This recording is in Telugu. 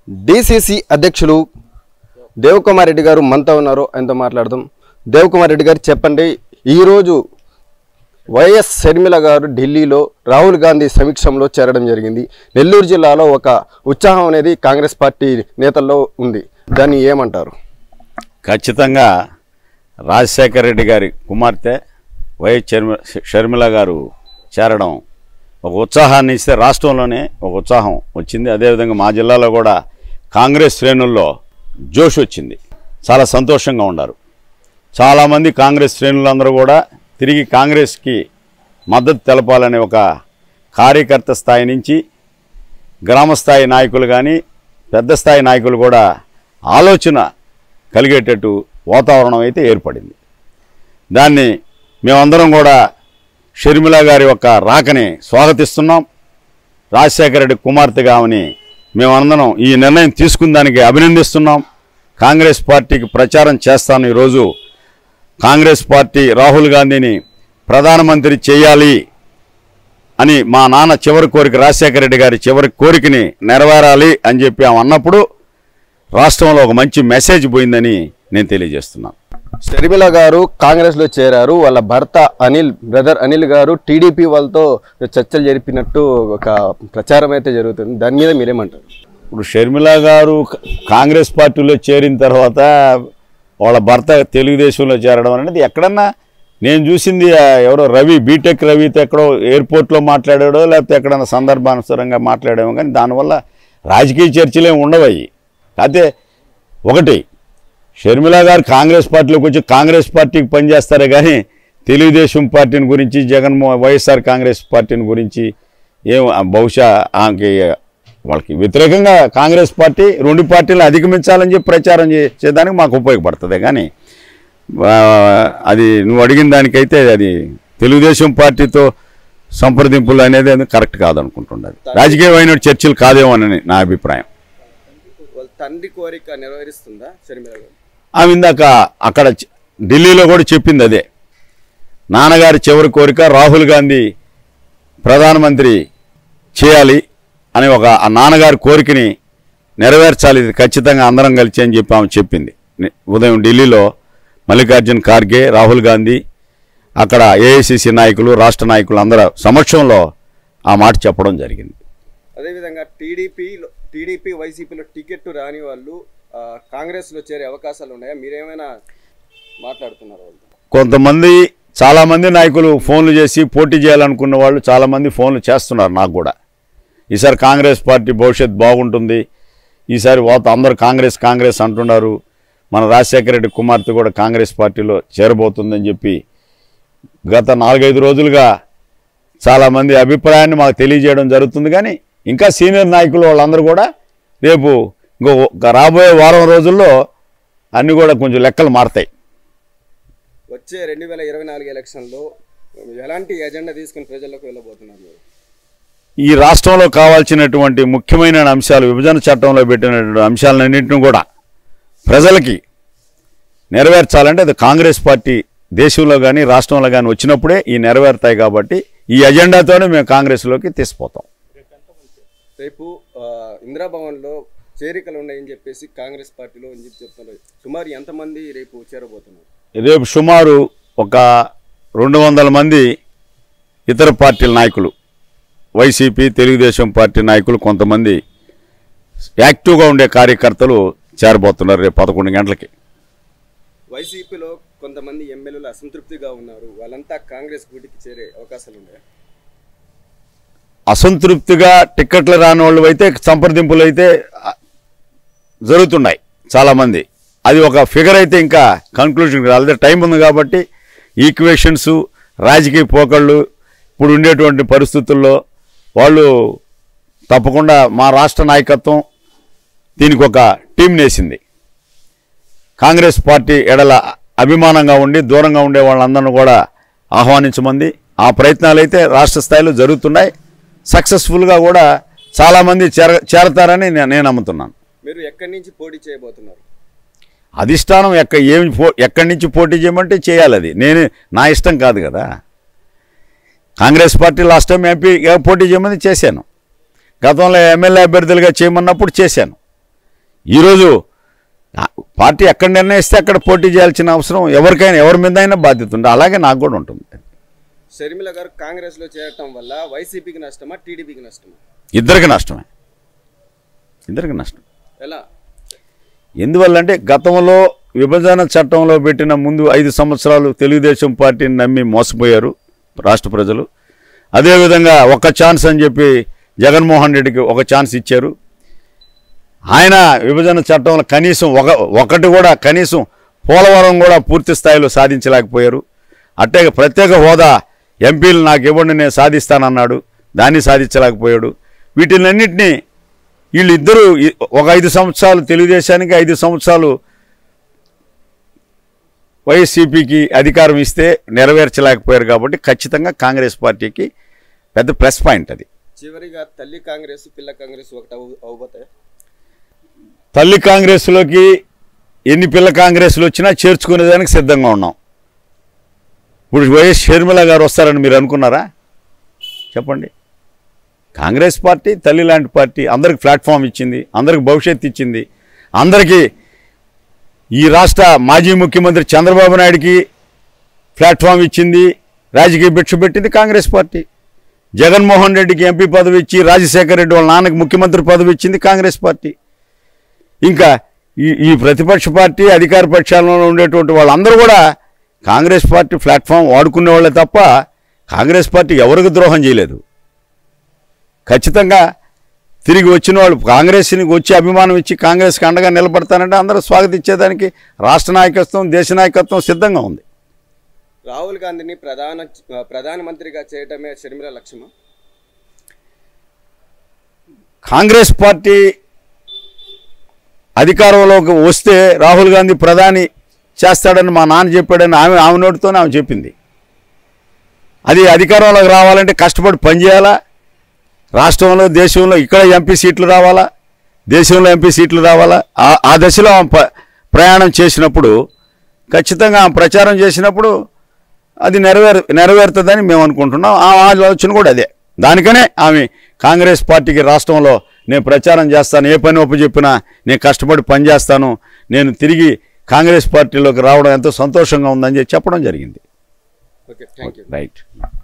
డిసిసి అధ్యక్షులు దేవకుమార్ రెడ్డి గారు మనతో ఉన్నారు ఆయనతో మాట్లాడదాం దేవకుమార్ రెడ్డి గారు చెప్పండి ఈరోజు వైఎస్ షర్మిల గారు ఢిల్లీలో రాహుల్ గాంధీ సమీక్షంలో చేరడం జరిగింది నెల్లూరు జిల్లాలో ఒక ఉత్సాహం అనేది కాంగ్రెస్ పార్టీ నేతల్లో ఉంది దాన్ని ఏమంటారు ఖచ్చితంగా రాజశేఖర రెడ్డి గారి కుమార్తె వైఎస్ షర్మి షర్మిల గారు చేరడం ఒక ఉత్సాహాన్ని ఇస్తే రాష్ట్రంలోనే ఒక ఉత్సాహం వచ్చింది అదేవిధంగా మా జిల్లాలో కూడా కాంగ్రెస్ శ్రేణుల్లో జోష్ వచ్చింది చాలా సంతోషంగా ఉన్నారు చాలామంది కాంగ్రెస్ శ్రేణులందరూ కూడా తిరిగి కాంగ్రెస్కి మద్దతు తెలపాలనే ఒక కార్యకర్త స్థాయి నుంచి గ్రామస్థాయి నాయకులు కానీ పెద్ద స్థాయి నాయకులు కూడా ఆలోచన కలిగేటట్టు వాతావరణం అయితే ఏర్పడింది దాన్ని మేమందరం కూడా షర్మిల గారి యొక్క రాకని స్వాగతిస్తున్నాం రాజశేఖర రెడ్డి కుమార్తెగా ఆమెని మేమందరం ఈ నిర్ణయం తీసుకున్న దానికి అభినందిస్తున్నాం కాంగ్రెస్ పార్టీకి ప్రచారం చేస్తాను ఈరోజు కాంగ్రెస్ పార్టీ రాహుల్ గాంధీని ప్రధానమంత్రి చేయాలి అని మా నాన్న చివరి కోరిక రాజశేఖర రెడ్డి గారి చివరి కోరికని నెరవేరాలి అని చెప్పి ఆమె అన్నప్పుడు రాష్ట్రంలో ఒక మంచి మెసేజ్ పోయిందని నేను తెలియజేస్తున్నాను షర్మిల గారు కాంగ్రెస్లో చేరారు వాళ్ళ భర్త అనిల్ బ్రదర్ అనిల్ గారు టీడీపీ వాళ్ళతో చర్చలు జరిపినట్టు ఒక ప్రచారం అయితే జరుగుతుంది దాని మీద మీరేమంటారు ఇప్పుడు షర్మిల గారు క- కాంగ్రెస్ పార్టీలో చేరిన తర్వాత వాళ్ళ భర్త తెలుగుదేశంలో చేరడం అనేది ఎక్కడన్నా నేను చూసింది ఆ ఎవరో రవి బీటెక్ రవితో ఎక్కడో ఎయిర్పోర్ట్లో మాట్లాడాడో లేకపోతే ఎక్కడన్నా సందర్భానుసారంగా మాట్లాడామో కానీ దానివల్ల రాజకీయ చర్చలు ఏమి ఉండవు అవి అయితే ఒకటి షర్మిల గారు కాంగ్రెస్ పార్టీలోకి వచ్చి కాంగ్రెస్ పార్టీకి పనిచేస్తారే కానీ తెలుగుదేశం పార్టీని గురించి జగన్మో వైఎస్ఆర్ కాంగ్రెస్ పార్టీని గురించి ఏం ఆ బహుశా ఆమెకి వాళ్ళకి వ్యతిరేకంగా కాంగ్రెస్ పార్టీ రెండు పార్టీలు అధిగమించాలని చెప్పి ప్రచారం చేసేదానికి మాకు ఉపయోగపడుతుంది కానీ ఆ, అది నువ్వు అడిగిన దానికైతే అది తెలుగుదేశం పార్టీతో సంప్రదింపులు అనేది అది కరెక్ట్ కాదనుకుంటున్నది రాజకీయమైన చర్చలు కాదేమోనని నా అభిప్రాయం వాళ్ళ తండ్రి కోరిక నెరవేరుస్తుందా షర్మిల గారు ఆమె ఇందాక అక్కడ చ- ఢిల్లీలో కూడా చెప్పింది అదే నాన్నగారి చివరి కోరిక రాహుల్ గాంధీ ప్రధానమంత్రి చేయాలి అని ఒక ఆ నాన్నగారి కోరికని నెరవేర్చాలి ఇది ఖచ్చితంగా అందరం కలిసి అని చెప్పి ఆమె చెప్పింది ని- ఉదయం ఢిల్లీలో మల్లికార్జున్ ఖార్గే రాహుల్ గాంధీ అక్కడ ఏఐసిసి నాయకులు రాష్ట్ర నాయకులు అందరూ సమక్షంలో ఆ మాట చెప్పడం జరిగింది అదేవిధంగా టీడీపీలో టీడీపీ వైసీపీలో టికెట్ రాని వాళ్ళు ఆ, కాంగ్రెస్లో చేరే అవకాశాలు ఉన్నాయా మీరేమైనా మాట్లాడుతున్నారు వాళ్ళతో కొంతమంది చాలామంది నాయకులు ఫోన్లు చేసి పోటీ చేయాలనుకున్న వాళ్ళు చాలామంది ఫోన్లు చేస్తున్నారు నాకు కూడా ఈసారి కాంగ్రెస్ పార్టీ భవిష్యత్ బాగుంటుంది ఈసారి వాత అందరూ కాంగ్రెస్ కాంగ్రెస్ అంటున్నారు మన రాజశేఖర రెడ్డి కుమార్తె కూడా కాంగ్రెస్ పార్టీలో చేరబోతుందని చెప్పి గత నాలుగైదు రోజులుగా చాలామంది అభిప్రాయాన్ని మాకు తెలియజేయడం జరుగుతుంది కానీ ఇంకా సీనియర్ నాయకులు వాళ్ళందరూ కూడా రేపు ఇంకో ఒక రాబోయే వారం రోజుల్లో అన్నీ కూడా కొంచెం లెక్కలు మారతాయి వచ్చే రెండు వేల ఇరవై నాలుగు ఎలక్షన్లో ఎలాంటి ఎజెండా తీసుకుని ప్రజల్లోకి వెళ్ళబోతున్నారు మీరు ఈ రాష్ట్రంలో కావాల్సినటువంటి ముఖ్యమైన అంశాలు విభజన చట్టంలో పెట్టినటువంటి అంశాలన్నింటిని కూడా ప్రజలకి నెరవేర్చాలంటే అది కాంగ్రెస్ పార్టీ దేశంలో కానీ రాష్ట్రంలో కానీ వచ్చినప్పుడే ఈ నెరవేరుతాయి కాబట్టి ఈ ఎజెండాతోనే మేము కాంగ్రెస్లోకి తీసిపోతాం రేపు ఆ, ఇందిరాభవన్లో చేరికలు ఉన్నాయని చెప్పేసి కాంగ్రెస్ పార్టీలో అని చెప్పి చెప్తున్నారు సుమారు ఎంతమంది రేపు చేరబోతున్నారు రేపు సుమారు ఒక రెండు వందల మంది ఇతర పార్టీల నాయకులు వైసీపీ తెలుగుదేశం పార్టీ నాయకులు కొంతమంది యాక్టివ్గా ఉండే కార్యకర్తలు చేరబోతున్నారు రేపు పదకొండు గంటలకి వైసీపీలో కొంతమంది ఎమ్మెల్యేలు అసంతృప్తిగా ఉన్నారు వాళ్ళంతా కాంగ్రెస్ గూటికి చేరే అవకాశాలు ఉన్నాయా అసంతృప్తిగా టిక్కెట్లు రాని వాళ్ళు అయితే సంప్రదింపులు అయితే ఆ, జరుగుతున్నాయి చాలామంది అది ఒక ఫిగర్ అయితే ఇంకా కంక్లూజన్కి రాలేదు టైం ఉంది కాబట్టి ఈక్వేషన్స్ రాజకీయ పోకళ్ళు ఇప్పుడు ఉండేటువంటి పరిస్థితుల్లో వాళ్ళు తప్పకుండా మా రాష్ట్ర నాయకత్వం దీనికి ఒక టీం నేసింది కాంగ్రెస్ పార్టీ ఎడల అభిమానంగా ఉండి దూరంగా ఉండే వాళ్ళందరినీ కూడా ఆహ్వానించమంది ఆ ప్రయత్నాలు అయితే రాష్ట్ర స్థాయిలో జరుగుతున్నాయి సక్సెస్ఫుల్గా కూడా చాలామంది చేర చేరతారని నే- నేను నమ్ముతున్నాను మీరు ఎక్కడి నుంచి పోటీ చేయబోతున్నారు అధిష్టానం ఎక్క ఏమి పో ఎక్కడి నుంచి పోటీ చేయమంటే చేయాలి అది నేను నా ఇష్టం కాదు కదా Congress party last time MP పోటీ చేయమని చేశాను గతంలో ఎమ్మెల్యే అభ్యర్థులుగా చేయమన్నప్పుడు చేశాను ఈరోజు ఆ పార్టీ ఎక్కడ నిర్ణయిస్తే అక్కడ పోటీ చేయాల్సిన అవసరం ఎవరికైనా ఎవరి మీద అయినా బాధ్యత ఉంది అలాగే నాకు కూడా ఉంటుంది షర్మిల గారు కాంగ్రెస్ లో చేరటం వల్ల వైసీపీకి నష్టమా టీడీపీకి నష్టమా ఇద్దరికి నష్టమే ఇద్దరికి నష్టం ఎలా ఎందువల్లంటే గతంలో విభజన చట్టంలో పెట్టిన ముందు ఐదు సంవత్సరాలు తెలుగుదేశం పార్టీని నమ్మి మోసపోయారు రాష్ట్ర ప్రజలు అదేవిధంగా ఒక ఛాన్స్ అని చెప్పి జగన్మోహన్ రెడ్డికి ఒక ఛాన్స్ ఇచ్చారు ఆయన విభజన చట్టంలో కనీసం ఒక ఒకటి కూడా కనీసం పోలవరం కూడా పూర్తి స్థాయిలో సాధించలేకపోయారు అట్టే ప్రత్యేక హోదా ఎంపీలు నాకు ఇవ్వండి నేను సాధిస్తానన్నాడు దాన్ని సాధించలేకపోయాడు వీటినన్నింటినీ వీళ్ళిద్దరూ ఈ- ఒక ఐదు సంవత్సరాలు తెలుగుదేశానికి ఐదు సంవత్సరాలు వైఎస్సీపీకి అధికారం ఇస్తే నెరవేర్చలేకపోయారు కాబట్టి ఖచ్చితంగా కాంగ్రెస్ పార్టీకి పెద్ద ప్లస్ పాయింట్ అది చివరిగా తల్లి కాంగ్రెస్ పిల్ల కాంగ్రెస్ ఒకటి అవు అవబోతాయి తల్లి కాంగ్రెస్లోకి ఎన్ని పిల్ల కాంగ్రెస్లు వచ్చినా చేర్చుకునేదానికి సిద్ధంగా ఉన్నాం ఇప్పుడు వైఎస్ షర్మిల గారు వస్తారని మీరు అనుకున్నారా చెప్పండి కాంగ్రెస్ పార్టీ తల్లి లాంటి పార్టీ అందరికి ప్లాట్ఫామ్ ఇచ్చింది అందరికి భవిష్యత్తు ఇచ్చింది అందరికీ ఈ రాష్ట్ర మాజీ ముఖ్యమంత్రి చంద్రబాబు నాయుడికి ప్లాట్ఫామ్ ఇచ్చింది రాజకీయ భిక్ష పెట్టింది కాంగ్రెస్ పార్టీ జగన్మోహన్ రెడ్డికి ఎంపీ పదవి ఇచ్చి రాజశేఖర రెడ్డి వాళ్ళ నాన్నకి ముఖ్యమంత్రి పదవి ఇచ్చింది కాంగ్రెస్ పార్టీ ఇంకా ఈ ఈ ప్రతిపక్ష పార్టీ అధికార పక్షాలలో ఉండేటువంటి వాళ్ళందరూ కూడా కాంగ్రెస్ పార్టీ ప్లాట్ఫామ్ వాడుకునే వాళ్ళే తప్ప కాంగ్రెస్ పార్టీ ఎవరికి ద్రోహం చేయలేదు ఖచ్చితంగా తిరిగి వచ్చిన వాళ్ళు కాంగ్రెస్ని వచ్చి అభిమానం ఇచ్చి కాంగ్రెస్కి అండగా నిలబడతానంటే అందరూ స్వాగతించేదానికి రాష్ట్ర నాయకత్వం దేశ నాయకత్వం సిద్ధంగా ఉంది రాహుల్ గాంధీని ప్రధాన ప్రధానమంత్రిగా చేయటమే షర్మిల లక్ష్యమా కాంగ్రెస్ పార్టీ అధికారంలోకి వస్తే రాహుల్ గాంధీ ప్రధాని చేస్తాడని మా నాన్న చెప్పాడని ఆమె ఆమె నోటితోనే ఆమె చెప్పింది అది అధికారంలోకి రావాలంటే కష్టపడి పనిచేయాలా రాష్ట్రంలో దేశంలో ఇక్కడ ఎంపీ సీట్లు రావాలా దేశంలో ఎంపీ సీట్లు రావాలా ఆ- ఆ దశలో ఆమె ప- ప్రయాణం చేసినప్పుడు ఖచ్చితంగా ఆమె ప్రచారం చేసినప్పుడు అది నెరవేరు నెరవేరుతుందని మేము అనుకుంటున్నాం ఆ ఆలోచన కూడా అదే దానికనే ఆమె కాంగ్రెస్ పార్టీకి రాష్ట్రంలో నేను ప్రచారం చేస్తాను ఏ పని ఒప్పు చెప్పినా నేను కష్టపడి పని చేస్తాను నేను తిరిగి కాంగ్రెస్ పార్టీలోకి రావడం ఎంతో సంతోషంగా ఉందని చెప్పి చెప్పడం జరిగింది ఓకే థ్యాంక్ యూ రైట్